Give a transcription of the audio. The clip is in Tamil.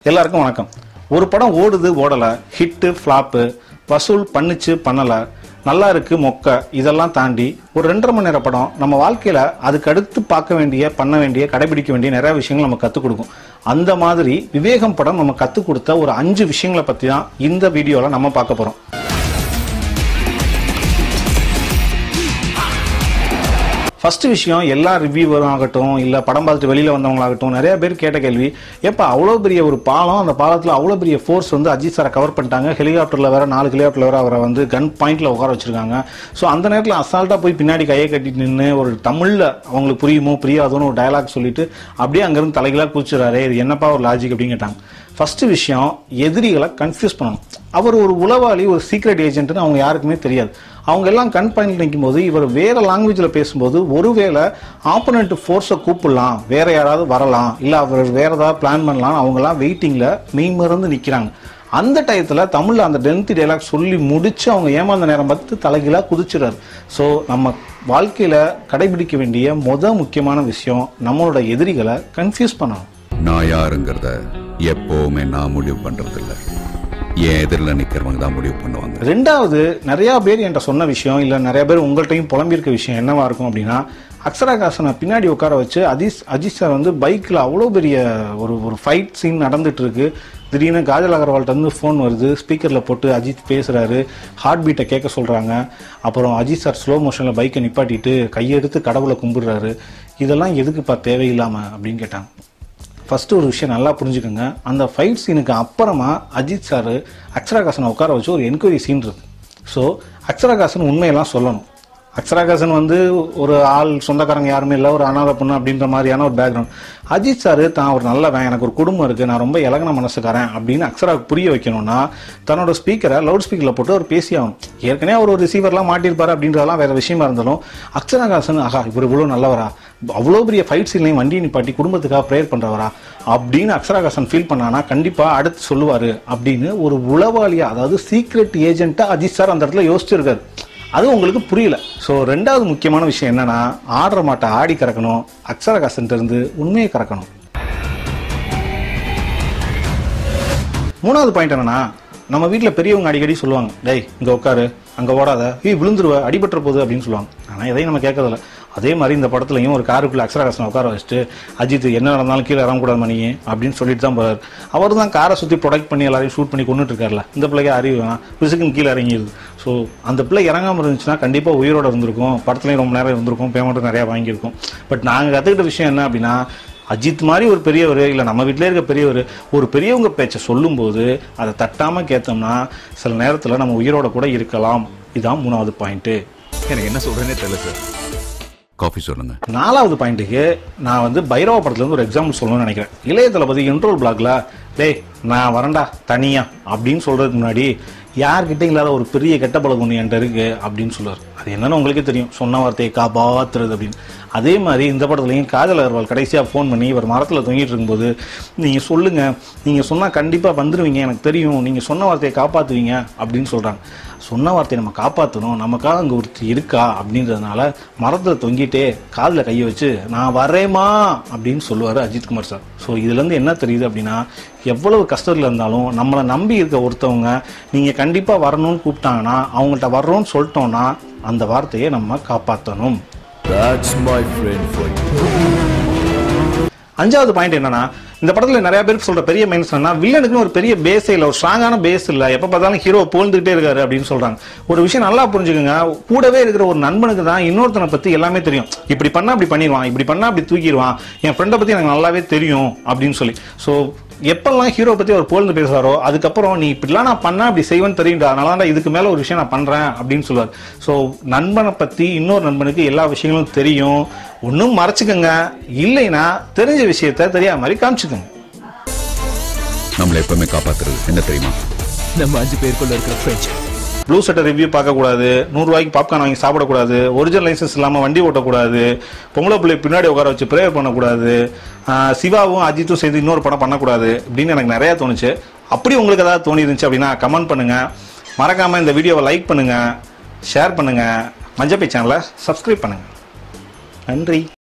எல்லாருக்கும் வணக்கம் ஒரு படம் ஓடுது ஓடல ஹிட்டு ஃப்ளாப்பு வசூல் பண்ணுச்சு பண்ணல நல்லா இருக்கு மொக்க இதெல்லாம் தாண்டி ஒரு ரெண்டரை மணி நேர படம் நம்ம வாழ்க்கையில அதுக்கு அடுத்து பார்க்க வேண்டிய பண்ண வேண்டிய கடைபிடிக்க வேண்டிய நிறைய விஷயங்கள் நம்ம கற்றுக் கொடுக்கும் அந்த மாதிரி விவேகம் படம் நம்ம கற்றுக் கொடுத்த ஒரு அஞ்சு விஷயங்களை பற்றி தான் இந்த வீடியோவில் நம்ம பார்க்க போகிறோம் ஃபர்ஸ்ட் விஷயம் எல்லா ரிவ்யூவரும் ஆகட்டும் இல்லை படம் பார்த்துட்டு வெளியில் வந்தவங்களாகட்டும் நிறைய பேர் கேட்ட கேள்வி ஏப்பா அவ்வளோ பெரிய ஒரு பாலம் அந்த பாலத்தில் அவ்வளோ பெரிய ஃபோர்ஸ் வந்து அஜித் சாரை கவர் பண்ணிட்டாங்க ஹெலிகாப்டரில் வேற நாலு ஹெலிகாப்டரில் வேற அவரை வந்து கன் பாயிண்ட்ல உட்கார வச்சிருக்காங்க ஸோ அந்த நேரத்தில் அசால்ட்டாக போய் பின்னாடி கையை கட்டிட்டு நின்று ஒரு தமிழில் அவங்களுக்கு புரியுமோ புரியாதோன்னு ஒரு டயலாக் சொல்லிட்டு அப்படியே அங்கேருந்து தலைகளாக குதிச்சுறாரு இது என்னப்பா ஒரு லாஜிக் அப்படின்னு கேட்டாங்க ஃபர்ஸ்ட் விஷயம் எதிரிகளை கன்ஃபியூஸ் பண்ணணும் அவர் ஒரு உளவாளி ஒரு சீக்ரெட் ஏஜென்ட்னு அவங்க யாருக்குமே தெரியாது அவங்க எல்லாம் கண் பாயிண்ட் நிற்கும் போது இவர் வேற லாங்குவேஜில் பேசும்போது ஒருவேளை ஆப்போனண்ட் ஃபோர்ஸை கூப்பிடலாம் வேற யாராவது வரலாம் இல்லை அவர் வேற ஏதாவது பிளான் பண்ணலாம் அவங்கெல்லாம் வெயிட்டிங்கில் மெய் மறந்து நிற்கிறாங்க அந்த டயத்தில் தமிழில் அந்த டென்த் டைலாக் சொல்லி முடிச்சு அவங்க ஏமாந்த நேரம் பார்த்து தலைகீழாக குதிச்சுறாரு ஸோ நம்ம வாழ்க்கையில் கடைபிடிக்க வேண்டிய முத முக்கியமான விஷயம் நம்மளோட எதிரிகளை கன்ஃபியூஸ் பண்ணணும் நான் யாருங்கிறத எப்பவுமே நான் முடிவு பண்றதில்ல என் எதிரில் நிக்கிறவங்க தான் முடிவு பண்ணுவாங்க ரெண்டாவது நிறைய பேர் என்கிட்ட சொன்ன விஷயம் இல்லை நிறைய பேர் உங்கள்கிட்டையும் புலம்பியிருக்க விஷயம் என்னவா இருக்கும் அப்படின்னா அக்ஷராகாசனை பின்னாடி உட்கார வச்சு அஜித் அஜித் சார் வந்து பைக்கில் அவ்வளோ பெரிய ஒரு ஒரு ஃபைட் சீன் நடந்துட்டு இருக்கு திடீர்னு காஜல் அகர்வால்ட்ட இருந்து ஃபோன் வருது ஸ்பீக்கரில் போட்டு அஜித் பேசுகிறாரு ஹார்ட் பீட்டை கேட்க சொல்கிறாங்க அப்புறம் அஜித் சார் ஸ்லோ மோஷனில் பைக்கை நிப்பாட்டிட்டு கையெடுத்து கடவுளை கும்பிடுறாரு இதெல்லாம் எதுக்குப்பா தேவையில்லாமல் அப்படின்னு கேட்டாங்க ஃபர்ஸ்ட் ஒரு விஷயம் நல்லா புரிஞ்சுக்கோங்க அந்த ஃபைட் சீனுக்கு அப்புறமா அஜித் சார் அக்ஷராகாசனை உட்கார வச்சு ஒரு என்கொயரி சீன் இருக்கு ஸோ அக்ஷராகாசன் உண்மையெல்லாம் சொல்லணும் அக்ஷராகாசன் வந்து ஒரு ஆள் சொந்தக்காரங்க யாருமே இல்லை ஒரு அனாதை பொண்ணு அப்படின்ற மாதிரியான ஒரு பேக்ரவுண்ட் அஜித் சார் தான் ஒரு நல்லவன் எனக்கு ஒரு குடும்பம் இருக்குது நான் ரொம்ப இலகன மனசுக்காரன் அப்படின்னு அக்ஷராவுக்கு புரிய வைக்கணும்னா தன்னோட ஸ்பீக்கரை லவுட் ஸ்பீக்கரில் போட்டு அவர் பேசி ஆகணும் ஏற்கனவே அவர் ஒரு ரிசீவர்லாம் மாட்டியிருப்பாரு அப்படின்றதெல்லாம் வேற விஷயமா இருந்தாலும் அக்ஷராகாசன் ஆகா இவர் இவ்வளோ நல்லவரா அவ்வளோ பெரிய ஃபைட் சீன்லையும் வண்டி நிப்பாட்டி குடும்பத்துக்காக ப்ரேயர் பண்ணுறவரா அப்படின்னு அக்ஷராகாசன் ஃபீல் பண்ணானா கண்டிப்பாக அடுத்து சொல்லுவார் அப்படின்னு ஒரு உளவாளியா அதாவது சீக்ரெட் ஏஜென்ட்டாக அஜித் சார் அந்த இடத்துல யோசிச்சிருக்காரு அது உங்களுக்கு புரியல ஸோ ரெண்டாவது முக்கியமான விஷயம் என்னன்னா ஆடுற மாட்டை ஆடி கறக்கணும் அக்ஷரகாசன் இருந்து உண்மையை கறக்கணும் மூணாவது பாயிண்ட் என்னன்னா நம்ம வீட்டில் பெரியவங்க அடிக்கடி சொல்லுவாங்க டேய் இங்கே உட்காரு அங்கே ஓடாத ஏய் விழுந்துருவ அடிபட்டுற போகுது அப்படின்னு சொல்லுவாங்க ஆனால் எதையும் நம்ம கேட்கறதில்ல அதே மாதிரி இந்த படத்துலையும் ஒரு காருக்குள்ள அக்ஷராகாசனை உட்கார வச்சுட்டு அஜித் என்ன நடந்தாலும் கீழே இறங்கக்கூடாது மணி அப்படின்னு சொல்லிட்டு தான் போறாரு அவர் தான் காரை சுற்றி ப்ரொடக்ட் பண்ணி எல்லாரையும் ஷூட் பண்ணி கொண்டுட்டு இருக்காருல்ல இந்த பிள்ளைக்கு அறிவு வேணாம் பிசுக்குன்னு கீழே இறங்கிடுது ஸோ அந்த பிள்ளை இறங்காமல் இருந்துச்சுன்னா கண்டிப்பாக உயிரோட இருந்திருக்கும் படத்துலையும் ரொம்ப நேரம் இருந்திருக்கும் பேமெண்ட்டும் நிறையா வாங்கியிருக்கும் பட் நாங்கள் கற்றுக்கிட்ட விஷயம் என்ன அப்படின்னா அஜித் மாதிரி ஒரு பெரியவர் இல்லை நம்ம வீட்டிலே இருக்க பெரியவர் ஒரு பெரியவங்க பேச்சை சொல்லும்போது அதை தட்டாமல் கேட்டோம்னா சில நேரத்தில் நம்ம உயிரோட கூட இருக்கலாம் இதான் மூணாவது பாயிண்ட்டு எனக்கு என்ன சொல்றேனே தெரியல சார் காஃபி சொல்லுங்க நாலாவது பாயிண்ட்டுக்கு நான் வந்து பைரவ படத்துலேருந்து ஒரு எக்ஸாம்பிள் சொல்லணும்னு நினைக்கிறேன் இளைய தளபதி இன்ட்ரோல் பிளாக்ல டேய் நான் வரேன்டா தனியா அப்படின்னு சொல்றதுக்கு முன்னாடி யார்கிட்ட இல்லாத ஒரு பெரிய கெட்ட பழக்கம் ஒன்று என்கிட்ட இருக்கு அப்படின்னு சொல்லுவார் அது என்னன்னு உங்களுக்கே தெரியும் சொன்ன வார்த்தையை காப்பாத்துறது அப்படின்னு அதே மாதிரி இந்த படத்துலையும் காஜல் அகர்வால் கடைசியாக ஃபோன் பண்ணி இவர் மரத்தில் தொங்கிட்டு இருக்கும்போது நீங்கள் சொல்லுங்கள் நீங்கள் சொன்னால் கண்டிப்பாக வந்துடுவீங்க எனக்கு தெரியும் நீங்கள் சொன்ன வார்த்தையை காப்பாற்றுவீங்க அப்படின்னு சொல்கிறாங்க சொன்ன வார்த்தையை நம்ம காப்பாற்றணும் நமக்காக அங்கே ஒருத்தர் இருக்கா அப்படின்றதுனால மரத்தில் தொங்கிட்டே காதில் கையை வச்சு நான் வரேமா அப்படின்னு சொல்லுவார் அஜித்குமார் சார் ஸோ இதுலேருந்து என்ன தெரியுது அப்படின்னா எவ்வளவு கஷ்டத்தில் இருந்தாலும் நம்மளை நம்பி இருக்க ஒருத்தவங்க நீங்கள் கண்டிப்பாக வரணும்னு கூப்பிட்டாங்கன்னா அவங்கள்ட்ட வர்றோம்னு சொல்லிட்டோம்னா அந்த வார்த்தையை நம்ம காப்பாற்றணும் தட்ஸ் மை ஃப்ரெண்ட் ஃபார் அஞ்சாவது பாயிண்ட் என்னன்னா இந்த படத்துல நிறைய பேருக்கு சொல்ற பெரிய மைனஸ் என்னன்னா வில்லனுக்குன்னு ஒரு பெரிய பேஸே இல்லை ஒரு ஸ்ட்ராங்கான பேஸ் இல்லை எப்ப பார்த்தாலும் ஹீரோ புகழ்ந்துகிட்டே இருக்காரு அப்படின்னு சொல்றாங்க ஒரு விஷயம் நல்லா புரிஞ்சுக்கோங்க கூடவே இருக்கிற ஒரு நண்பனுக்கு தான் இன்னொருத்தனை பத்தி எல்லாமே தெரியும் இப்படி பண்ணா அப்படி பண்ணிடுவான் இப்படி பண்ணா அப்படி தூக்கிடுவான் என் ஃப்ரெண்டை பத்தி எனக்கு நல்லாவே தெரியும் அப்படின்னு சொல்லி ஸோ எப்பெல்லாம் ஹீரோ பத்தி அவர் புகழ்ந்து பேசுறாரோ அதுக்கப்புறம் நீ இப்படிலாம் நான் பண்ணா அப்படி செய்வேன்னு தெரியும்டா அதனால தான் இதுக்கு மேல ஒரு விஷயம் நான் பண்றேன் அப்படின்னு சொல்லுவார் ஸோ நண்பனை பத்தி இன்னொரு நண்பனுக்கு எல்லா விஷயங்களும் தெரியும் ஒன்றும் மறைச்சுக்கோங்க இல்லைன்னா தெரிஞ்ச விஷயத்த தெரியாத மாதிரி காமிச்சுக்கோங்க நம்மளை எப்பவுமே காப்பாத்துறது என்ன தெரியுமா நம்ம அஞ்சு பேருக்குள்ள இருக்கிற ஃப்ரெண்ட்ஸ் ப்ளூ சட்டை ரிவ்யூ பார்க்கக்கூடாது நூறுரூவாய்க்கு பாப்கார்ன் வாங்கி சாப்பிடக்கூடாது ஒரிஜினல் லைசன்ஸ் இல்லாமல் வண்டி ஓட்டக்கூடாது பொம்பளை பிள்ளை பின்னாடி உட்கார வச்சு ப்ரேயர் பண்ணக்கூடாது ஆஹ் சிவாவும் அஜித்தும் சேர்ந்து இன்னொரு படம் பண்ணக்கூடாது அப்படின்னு எனக்கு நிறையா தோணுச்சு அப்படி உங்களுக்கு ஏதாவது தோணி இருந்துச்சு அப்படின்னா கமெண்ட் பண்ணுங்க மறக்காம இந்த வீடியோவை லைக் பண்ணுங்க ஷேர் பண்ணுங்க மஞ்சப்பை சேனலை சப்ஸ்கிரைப் பண்ணுங்க நன்றி